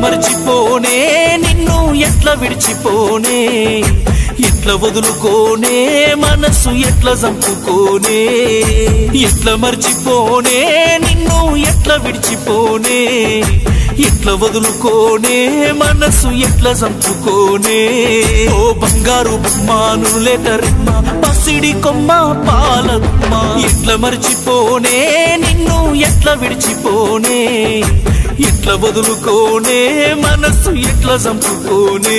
మర్చిపోనే నిన్ను ఎట్లా విడిచిపోనే ఎట్లా వదులుకోనే మనసు ఎట్లా చంపుకోనే ఎట్లా మర్చిపోనే నిన్ను ఎట్లా విడిచిపోనే ఎట్లా వదులుకోనే మనసు ఎట్లా చంపుకోనే ఓ బంగారు బొమ్మాను లేటరిమ్మ పసిడి కొమ్మ పాలమ్మ ఎట్లా మర్చిపోనే నిన్ను ఎట్లా విడిచిపోనే ఎట్లా వదులుకోనే మనసు ఎట్లా చంపుకోనే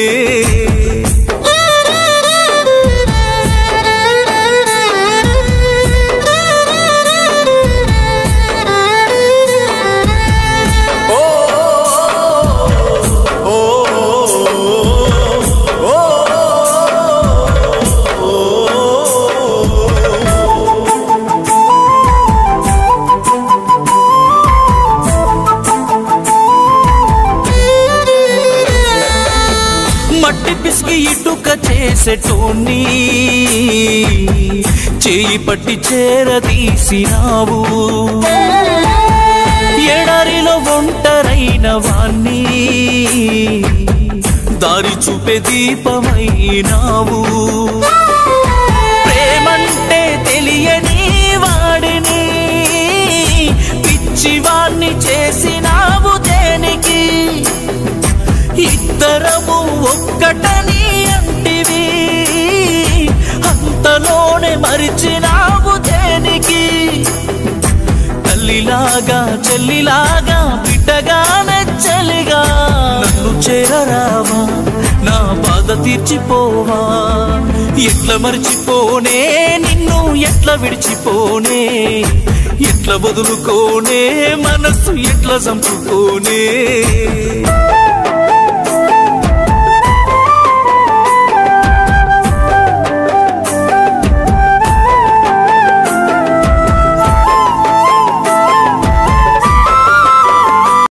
మట్టి పిసికి ఇటుక చేసేటోన్ని చేయి పట్టి చేరదీసినావు ఎడారిలో ఒంటరైన వాణ్ణి దారి చూపే దీపమైనావు ప్రేమంటే తెలియని వాడిని పిచ్చివాణ్ణి చేసినావు దేనికి ఇద్దరము ఒక్కటని అంటివి అంతలోనే మరిచినావు దేనికి తల్లిలాగా చెల్లిలాగా బిడ్డగా నెచ్చలిగా నన్ను చేరరావా నా బాధ తీర్చిపోవా ఎట్లా మర్చిపోనే నిన్ను ఎట్లా విడిచిపోనే ఎట్లా వదులుకోనే మనసు ఎట్లా చంపుకోనే